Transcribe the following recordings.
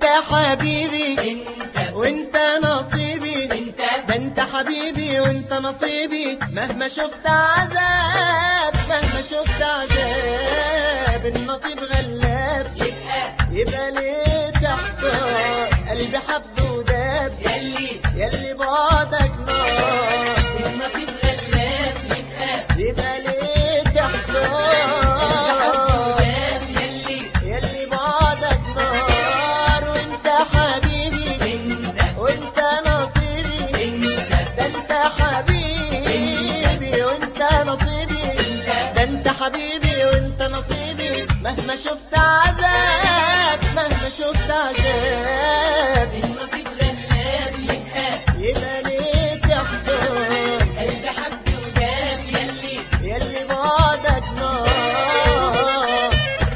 وانت حبيبي انت وانت نصيبي انت ده انت حبيبي وانت نصيبي مهما شفت عذاب مهما شفت عذاب النصيب غلاب يبقى يبقى ليه تحصل قلبي حب وداب يلي يلي بعدك نار النصيب غلاف يبقى يبقى ليه تحصل غلاف يلي يلي بعدك نار وانت حبيبي انت وانت نصيبي انت ده انت حبيبي وانت نصيبي ده انت حبيبي وانت نصيبي مهما شفت عذاب مهما شفت عذاب النصيب غلاف يبقى يبقى ليه تحزن قلبي حب وداب يلي يلي بعدك نار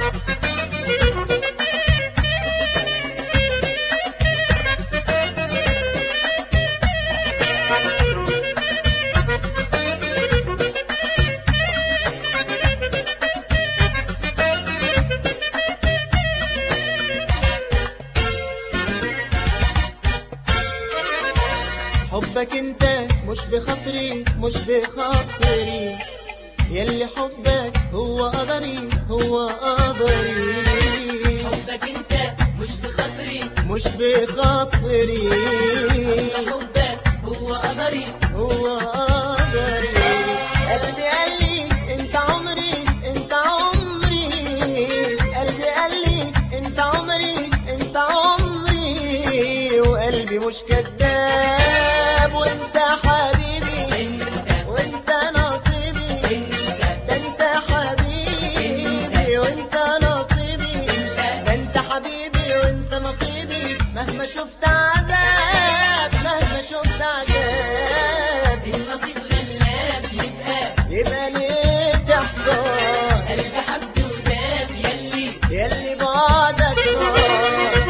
حبك انت مش بخاطري مش بخاطري يلي حبك هو قدري هو قدري حبك انت مش بخاطري مش بخاطري حبك هو قدري هو قدري قلبي قال لي انت عمري انت عمري قلبي قال لي انت عمري انت عمري وقلبي مش كذاب وانت حبيبي انت وانت نصيبي انت ده انت حبيبي وانت نصيبي ده انت حبيبي وانت نصيبي مهما شفت عذاب مهما شفت عذاب النصيب غلاف يبقى يبقى ليه تحزن قلبي حب وداب يلي يلي بعدك نار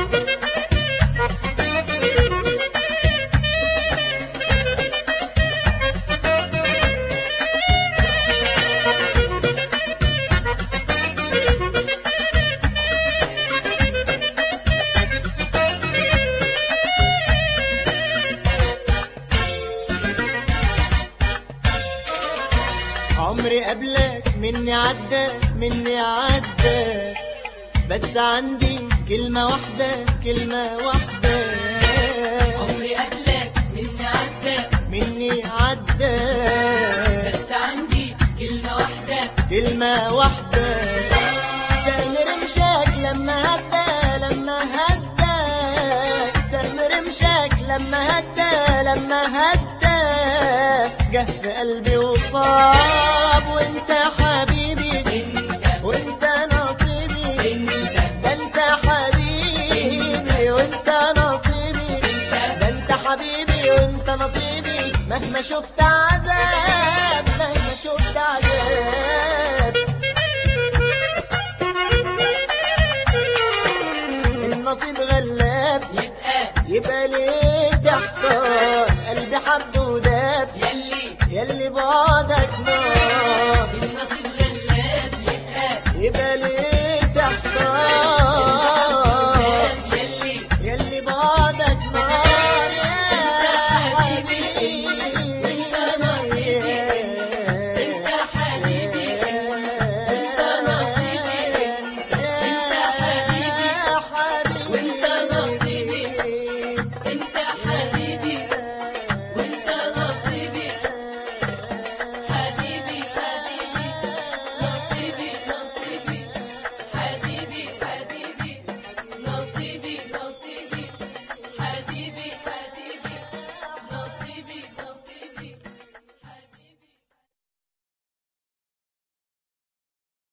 عمري قبلك مني عدى مني عدى بس عندي كلمة واحدة كلمة واحدة عمري قبلك مني عدى مني عدى بس عندي كلمة واحدة كلمة واحدة سهم رمشك لما هدى لما هدى سهم رمشك لما هدى لما هدى جه في قلبي وصاب وانت حبيبي انت وانت نصيبي انت ده انت حبيبي وانت نصيبي ده انت حبيبي وانت نصيبي مهما شفت عذاب مهما شفت عذاب النصيب